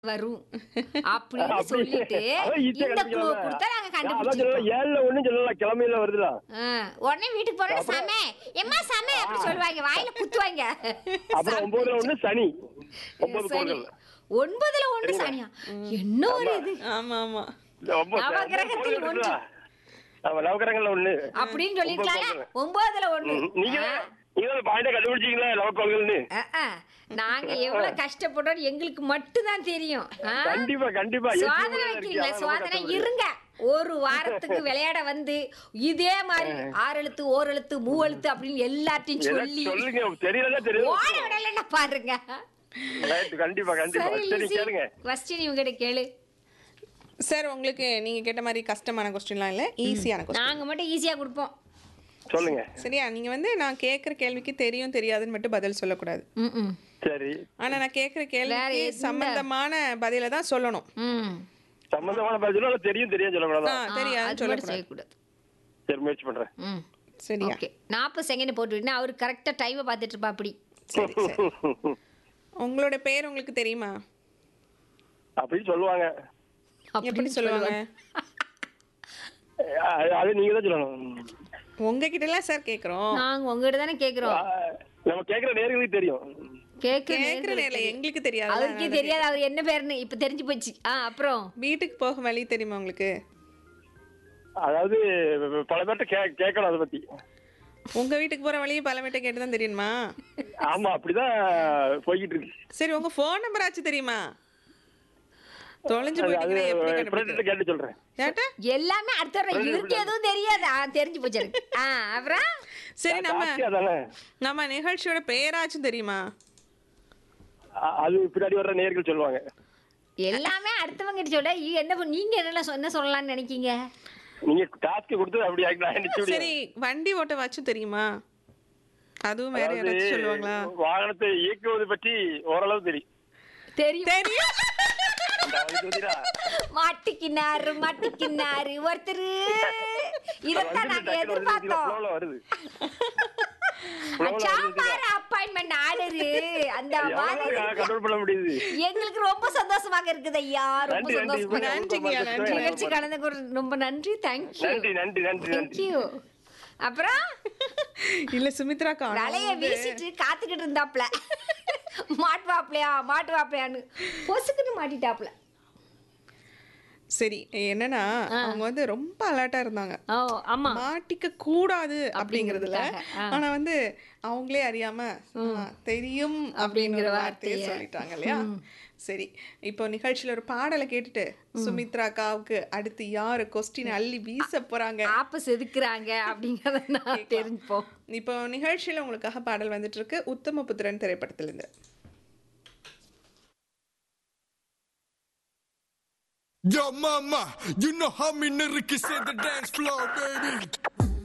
வரும் அப்படின்னு அப்படி- சொல்லிட்டு அதான் ஈஸியா இந்த குழு கண்டுபிடிக்கலாம்ல. கொடுத்தா நாங்க அதான் சொல்லலாம் கண்டுபிடிச்சிருக்கோம் ஏழுல ஒண்ணும் சொல்லலாம் கிளமையில வருதுல ஆ, உடனே வீட்டுக்கு போறோம் சமை எம்மா சமை அப்படி சொல்லுவாங்க வாயில குத்துவாங்க அப்புறம் ஒன்பதுல ஒண்ணு சனி ஒன்பது சரி கோள்கள் ஒன்பதுல ஒண்ணு சனியா என்ன ஒரு இது ஆமா ஆமா இந்த ஒன்பது நவகிரகத்தில் ஒன்பது ஒன்று. இருக்குல்ல? ஆமா நவகிரகங்கள்ல ஒண்ணு அப்படின்னு சொல்லிருக்கலாம்ல ஒன்பது ஒன்பதுல ஒண்ணு ம், நீங்க நீங்க பாயிண்ட கண்டுபிடிச்சீங்களா நவக்கோள்கள்னு ஆ, ஆ. நாங்க எவ்வளவு கஷ்டப்படுறோம் எங்களுக்கு மட்டும் தான் தெரியும் ஆ? கண்டிப்பா கண்டிப்பா சோதனை வைக்கிறீங்களா சோதனை இருங்க ஒரு வாரத்துக்கு விளையாட வந்து இதே மாதிரி ஆறு எழுத்து ஓர் எழுத்து மூ எழுத்து அப்படின்னு எல்லாத்தையும் சொல்லி சொல்லுங்க தெரியல தெரியும் ஓட விடலன்னா பாருங்க ரைட் கண்டிப்பா கண்டிப்பா சரி சரி லிசி கேளுங்க கொஸ்டின் இவங்கிட்ட கேளு சார் உங்களுக்கு நீங்க கேட்ட மாதிரி கஷ்டமான கொஸ்டின்லாம் இல்ல ஈஸியான கொஸ்டின் நாங்க மட்டும் ஈஸியா கொடுப்போம் சொல்லுங்க சரியா நீங்க வந்து நான் கேட்குற கேள்விக்கு தெரியும் தெரியாதுன்னு மட்டும் பதில் சொல்லக்கூடாது ம், ம். சரி ஆனா நான் கேட்குற வேற கேள்விக்கு எந்த- சம்பந்தமான பதில தான் சொல்லணும் ம். சம்பந்தமான பதிலும் இல்ல தெரியும் தெரியும் ஆ சொல்லக்கூடாதா ஆ, தெரியாதுன்னு அது மட்டும் சொல்லக்கூடாது செய்யக்கூடாது சரி முயற்சி பண்றேன் ம் சரியா ஓகே நாற்பது செகண்ட் போட்டு விட்டுனா அவர் கரெக்டாக டைமை பார்த்துட்டு இருப்பா அப்படி சரி சரி உங்களோட பேர் உங்களுக்கு தெரியுமா அப்படின்னு சொல்லுவாங்க எப்படி சொல்லுவாங்க அது- அது நீங்க தான் சொல்லணும் உங்ககிட்ட எல்லாம் சார் கேக்குறோம் நாங்க உங்ககிட்ட தானே கேக்குறோம் ஆ, நம்ம கேக்குற நேர்களுக்கு தெரியும் கேட்க கேக்குற நேரில் எங்களுக்கு தெரியாது அவருக்கே தெரியாது அவர் என்ன பேருன்னு இப்ப தெரிஞ்சு போச்சு ஆ அப்புறம் வீட்டுக்கு போக வழி தெரியுமா உங்களுக்கு அதாவது பல பேர்ட்ட கே கேட்கணும் அதை பத்தி உங்க வீட்டுக்கு போற வழியை பல பேர்ட்ட கேட்டு தான் தெரியுமா ஆமா அப்படிதான் போய்கிட்டு இருக்கு சரி உங்க ஃபோன் நம்பர் ஆச்சு தெரியுமா தொலைஞ்சு அது- அது போயிட்டீங்கன்னா எப்படி ஃப்ரெண்ட்கிட்ட கண்டுபிடிக்கிறது கேட்டு சொல்றேன் கேட்டா எல்லாமே அடுத்த இவருக்கு எதுவும் தெரியாது ஆ தெரிஞ்சு போச்சு எனக்கு. ஆ அப்புறம் சரி நம்ம காட்சி அதானே நம்ம நிகழ்ச்சியோட பேராச்சும் தெரியுமா அ- அது பின்னாடி வர்ற நேர்கள் சொல்லுவாங்க எல்லாமே அடுத்தவங்க கிட்ட சொல்ல இ- என்ன பண்ண- நீங்க என்ன சொ- என்ன சொல்லலாம்னு நினைக்கீங்க நீங்க டாஸ்க் கொடுத்து அப்படி ஆகிக்கலாம் நிச்சயம் முடியாது. சரி வண்டி ஓட்ட வச்சும் தெரியுமா அதுவும் வேற அதாவது யாராச்சும் சொல்லுவாங்களா வாகனத்தை இயக்குவது பற்றி ஓரளவு தெரியும் தெரியும் தெரியும் அந்த அவருக்கு தெரியுதா? மாட்டிக்கினாரு மாட்டிக்கினாரு ஒருத்தர் இதத்தான் வந்து நாங்க டக்குனு வந்து எதிர்பார்த்தோம் flow ல வருது flow ல வருது சாம்பார் அப்பாயின்மெண்ட் ஆர்டரு அந்த மாதிரி எவ்வளவு கண்ட்ரோல் பண்ண முடியுது எங்களுக்கு ரொம்ப சந்தோஷமாக இருக்குது ஐயா ரொம்ப நன்றி நன்றி சந்தோஷமா நன்றிங்கய்யா, நன்றி. நிகழ்ச்சி கலந்து ரொம்ப நன்றி தேங்க்யூ நன்றி நன்றி நன்றி நன்றி தேங்க்யூ அப்புறம் இல்ல சுமித்ரா காணோம். வலைய வீசிட்டு காத்துக்கிட்டு இருந்தாப்ல மாட்டுவாப்லையா மாட்டுவாப்லையான்னு பொசுக்குன்னு மாட்டிட்டாப்ல சரி என்னன்னா அவங்க வந்து ரொம்ப அலர்ட்டா இருந்தாங்க ஓ ஆமா மாட்டிக்க கூடாது அப்படிங்கறதுல அப்படிங்கிறதுக்காக, ஆ. ஆனா வந்து அவங்களே அறியாம ஆ, தெரியும் அப்படிங்கிற வார்த்தையை சொல்லிட்டாங்க இல்லையா சரி இப்போ நிகழ்ச்சியில ஒரு பாடலை கேட்டுட்டு சுமித்ரா அக்காவுக்கு அடுத்து யாரு கொஸ்டின் அள்ளி வீச போறாங்க ஆப்ப செதுக்குறாங்க அப்படிங்கறத நான் தெரிஞ்சுப்போம் இப்போ நிகழ்ச்சியில உங்களுக்காக பாடல் வந்துட்டு இருக்கு உத்தம புத்திரன் திரைப்படத்திலிருந்து Yo, mama, you know how me nigga can set the dance floor, baby.